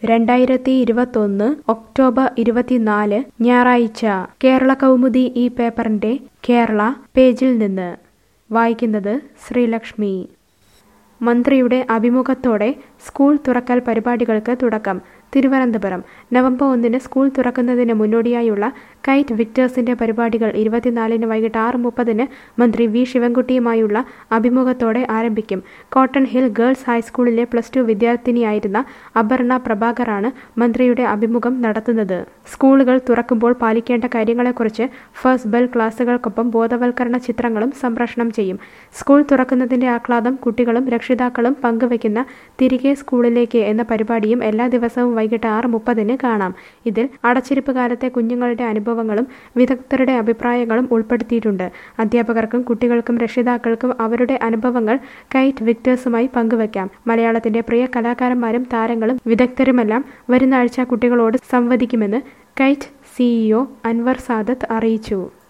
രണ്ടായിരത്തി ഇരുപത്തൊന്ന് ഒക്ടോബർ ഇരുപത്തിനാല് ഞായറാഴ്ച കേരള കൗമുദി ഈ പേപ്പറിന്റെ കേരള പേജിൽ നിന്ന് വായിക്കുന്നത് ശ്രീലക്ഷ്മി മന്ത്രിയുടെ അഭിമുഖത്തോടെ സ്കൂൾ തുറക്കൽ പരിപാടികൾക്ക് തുടക്കം തിരുവനന്തപുരം നവംബർ ഒന്നിന് സ്കൂൾ തുറക്കുന്നതിന് മുന്നോടിയായുള്ള കൈറ്റ് വിക്ടേഴ്സിന്റെ പരിപാടികൾ ഇരുപത്തിനാലിന് വൈകിട്ട് ആറ് മുപ്പതിന് മന്ത്രി വി ശിവൻകുട്ടിയുമായുള്ള അഭിമുഖത്തോടെ ആരംഭിക്കും കോട്ടൺ ഹിൽ ഗേൾസ് ഹൈസ്കൂളിലെ പ്ലസ് ടു വിദ്യാർത്ഥിനിയായിരുന്ന അപർണ പ്രഭാകറാണ് മന്ത്രിയുടെ അഭിമുഖം നടത്തുന്നത് സ്കൂളുകൾ തുറക്കുമ്പോൾ പാലിക്കേണ്ട കാര്യങ്ങളെക്കുറിച്ച് ഫസ്റ്റ് ബെൽ ക്ലാസുകൾക്കൊപ്പം ബോധവൽക്കരണ ചിത്രങ്ങളും സംപ്രേഷണം ചെയ്യും സ്കൂൾ തുറക്കുന്നതിന്റെ ആഹ്ലാദം കുട്ടികളും രക്ഷിതാക്കളും പങ്കുവയ്ക്കുന്ന തിരികെ സ്കൂളിലേക്ക് എന്ന പരിപാടിയും എല്ലാ ദിവസവും വൈകിട്ട് ആറ് മുപ്പതിന് കാണാം ഇതിൽ അടച്ചിരിപ്പ് കാലത്തെ കുഞ്ഞുങ്ങളുടെ അനുഭവങ്ങളും വിദഗ്ധരുടെ അഭിപ്രായങ്ങളും ഉൾപ്പെടുത്തിയിട്ടുണ്ട് അധ്യാപകർക്കും കുട്ടികൾക്കും രക്ഷിതാക്കൾക്കും അവരുടെ അനുഭവങ്ങൾ കൈറ്റ് വിക്ടേഴ്സുമായി പങ്കുവയ്ക്കാം മലയാളത്തിന്റെ പ്രിയ കലാകാരന്മാരും താരങ്ങളും വിദഗ്ധരുമെല്ലാം വരുന്ന ആഴ്ച കുട്ടികളോട് സംവദിക്കുമെന്ന് കൈറ്റ് സിഇഒ അൻവർ സാദത്ത് അറിയിച്ചു